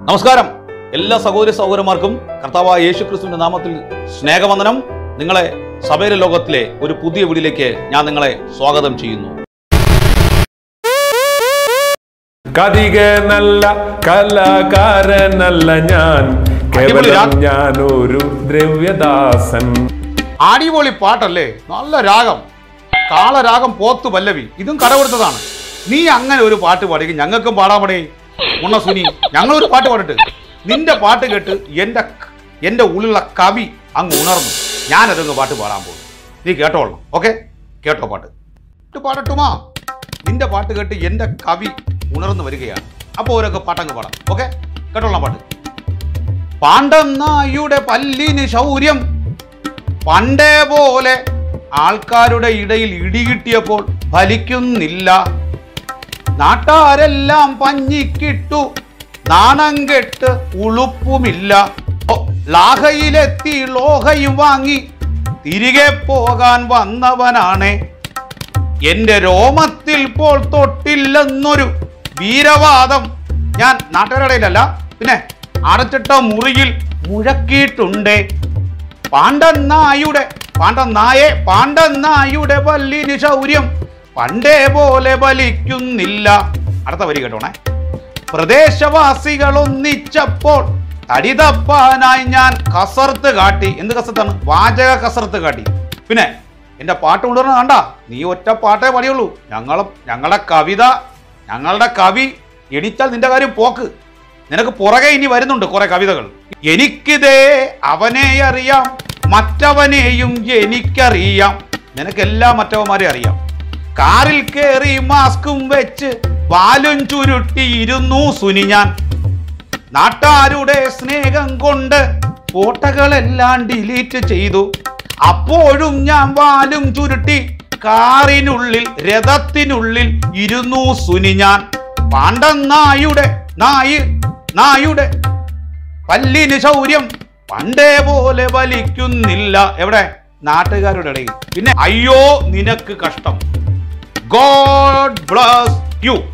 നമസ്കാരം എല്ലാ സഹോദരി സഹോദരന്മാർക്കും കർത്താവായ യേശു ക്രിസ്തുവിന്റെ നാമത്തിൽ സ്നേഹവന്ദനം നിങ്ങളെ സഭയിലെ ലോകത്തിലെ ഒരു പുതിയ വീടിലേക്ക് ഞാൻ നിങ്ങളെ സ്വാഗതം ചെയ്യുന്നു കതിക നല്ല കലാകാരനല്ല ഞാൻ അടിപൊളി കേവലം രാ- ഞാൻ ഒരു ദ്രവ്യദാസൻ അടിപൊളി പാട്ടല്ലേ നല്ല രാഗം കാളരാഗം പോത്തു പല്ലവി ഇതും കടകൊടുത്തതാണ് നീ അങ്ങനെ ഒരു പാട്ട് പാടിക്കും ഞങ്ങൾക്കും പാടാൻ പടേ മുണ്ണ സുനി ഞങ്ങളൊരു പാട്ട് പാടിട്ട് നിന്റെ പാട്ട് കേട്ട് എൻ്റെ എൻ്റെ ഉള്ളിലുള്ള കവി അങ്ങ് ഉണർന്നു ഞാനതങ്ങ് പാട്ട് പാടാൻ പോകും നീ കേട്ടോളണം ഓക്കെ കേട്ടോ പാട്ട് ഇട്ട് പാടട്ടുമാ നിന്റെ പാട്ട് കേട്ട് എൻ്റെ കവി ഉണർന്നു വരികയാണ് അപ്പോൾ ഓരോക്കെ പാട്ടങ്ങ് പാടാം ഓക്കെ കേട്ടോളാം പാട്ട് പാണ്ഡം നായുടെ പല്ലിന് ശൗര്യം പണ്ടേ പോലെ ആൾക്കാരുടെ ഇടയിൽ ഇടികിട്ടിയപ്പോൾ ഫലിക്കുന്നില്ല നാട്ടാരെല്ലാം പഞ്ഞിക്കിട്ടു നാണം കെട്ട് ഉളുപ്പുമില്ല ഓ, ലാഹയിലെത്തി ലോഹയും വാങ്ങി തിരികെ പോകാൻ വന്നവനാണ് എന്റെ രോമത്തിൽ പോൾ തൊട്ടില്ലെന്നൊരു വീരവാദം ഞാൻ നാട്ടുകാരുടെ ഇടയിലല്ല പിന്നെ അടച്ചിട്ട മുറിയിൽ മുഴക്കിയിട്ടുണ്ട് പാണ്ഡൻ നായുടെ പാണ്ഡൻ നായെ പാണ്ഡൻ നായുടെ പല്ലിന് ശൗര്യം പണ്ടേ പോലെ ബലിക്കുന്നില്ല അടുത്ത വരി കേട്ടോണേ പ്രദേശവാസികൾ ഒന്നിച്ചപ്പോൾ തടി തപ്പാനായി ഞാൻ കസർത്ത് കാട്ടി എന്ത് കസർത്താണ് വാചക കസർത്ത് കാട്ടി പിന്നെ എന്റെ പാട്ട് കൊണ്ടുവരണം കണ്ട നീ ഒറ്റ പാട്ടേ പാടിയുള്ളൂ ഞങ്ങളും ഞങ്ങളുടെ കവിത ഞങ്ങളുടെ കവി എണിച്ചാൽ നിന്റെ കാര്യം പോക്ക് നിനക്ക് പുറകെ ഇനി വരുന്നുണ്ട് കുറെ കവിതകൾ എനിക്കിതേ അവനെ അറിയാം മറ്റവനെയും എനിക്കറിയാം നിനക്കെല്ലാ മറ്റവന്മാരെ അറിയാം കാറിൽ കയറി മാസ്കും വെച്ച് വാലും ചുരുട്ടി ഇരുന്നു സുനി ഞാൻ നാട്ടാരുടെ സ്നേഹം കൊണ്ട് ഫോട്ടോകളെല്ലാം ഡിലീറ്റ് ചെയ്തു അപ്പോഴും ഞാൻ വാലും ചുരുട്ടി കാറിനുള്ളിൽ രഥത്തിനുള്ളിൽ ഇരുന്നു സുനി ഞാൻ പാണ്ഡൻ നായുടെ നായി നായുടെ പല്ലിന് ശൗര്യം പണ്ടേ പോലെ വലിക്കുന്നില്ല എവിടെ നാട്ടുകാരുടെ ഇടയിൽ പിന്നെ അയ്യോ നിനക്ക് കഷ്ടം ഗോഡ് ബ്ലസ് യു